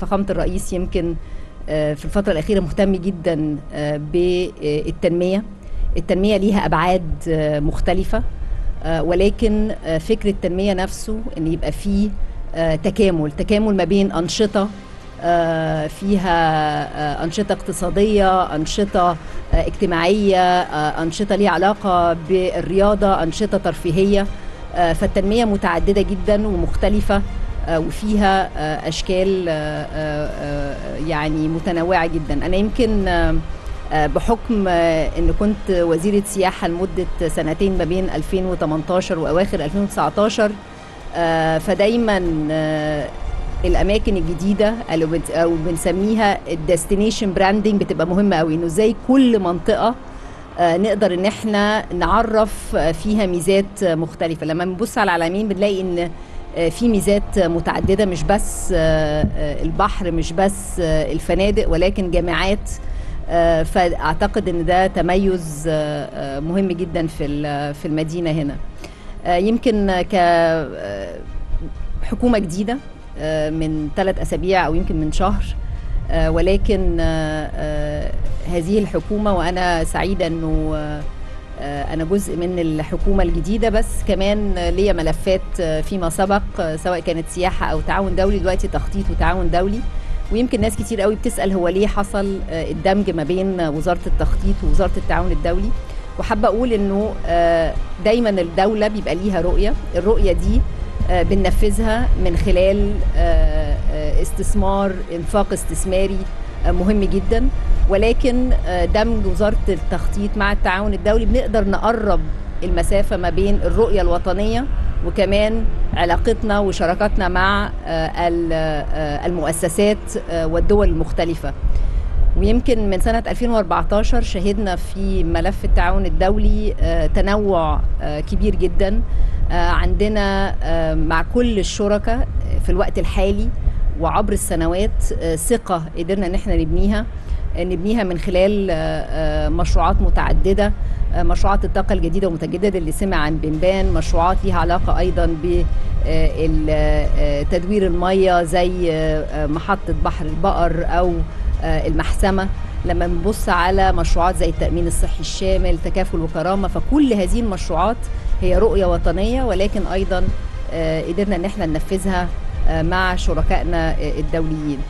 فخامة الرئيس يمكن في الفترة الأخيرة مهتم جدا بالتنمية التنمية ليها أبعاد مختلفة ولكن فكر التنمية نفسه أن يبقى فيه تكامل تكامل ما بين أنشطة فيها أنشطة اقتصادية أنشطة اجتماعية أنشطة ليها علاقة بالرياضة أنشطة ترفيهية فالتنمية متعددة جدا ومختلفة وفيها أشكال يعني متنوعة جدا أنا يمكن بحكم ان كنت وزيره سياحه لمده سنتين ما بين 2018 واواخر 2019 فدايما الاماكن الجديده او بنسميها الديستنيشن براندنج بتبقى مهمه قوي انه ازاي كل منطقه نقدر ان احنا نعرف فيها ميزات مختلفه لما بنبص على العلمين بنلاقي ان في ميزات متعدده مش بس البحر مش بس الفنادق ولكن جامعات فاعتقد ان ده تميز مهم جدا في في المدينه هنا يمكن كحكومه جديده من ثلاث اسابيع او يمكن من شهر ولكن هذه الحكومه وانا سعيده انه انا جزء من الحكومه الجديده بس كمان ليا ملفات فيما سبق سواء كانت سياحه او تعاون دولي دلوقتي تخطيط وتعاون دولي ويمكن ناس كتير قوي بتسال هو ليه حصل الدمج ما بين وزاره التخطيط ووزاره التعاون الدولي وحابه اقول انه دايما الدوله بيبقى ليها رؤيه الرؤيه دي بننفذها من خلال استثمار انفاق استثماري مهم جدا ولكن دمج وزاره التخطيط مع التعاون الدولي بنقدر نقرب المسافه ما بين الرؤيه الوطنيه وكمان علاقتنا وشراكتنا مع المؤسسات والدول المختلفة ويمكن من سنة 2014 شهدنا في ملف التعاون الدولي تنوع كبير جدا عندنا مع كل الشركاء في الوقت الحالي وعبر السنوات ثقة قدرنا ان احنا نبنيها نبنيها من خلال مشروعات متعدده مشروعات الطاقه الجديده والمتجدده اللي سمع عن بنبان مشروعات ليها علاقه ايضا بتدوير الميه زي محطه بحر البقر او المحسمه لما بنبص على مشروعات زي التامين الصحي الشامل تكافل وكرامه فكل هذه المشروعات هي رؤيه وطنيه ولكن ايضا قدرنا ان احنا ننفذها مع شركائنا الدوليين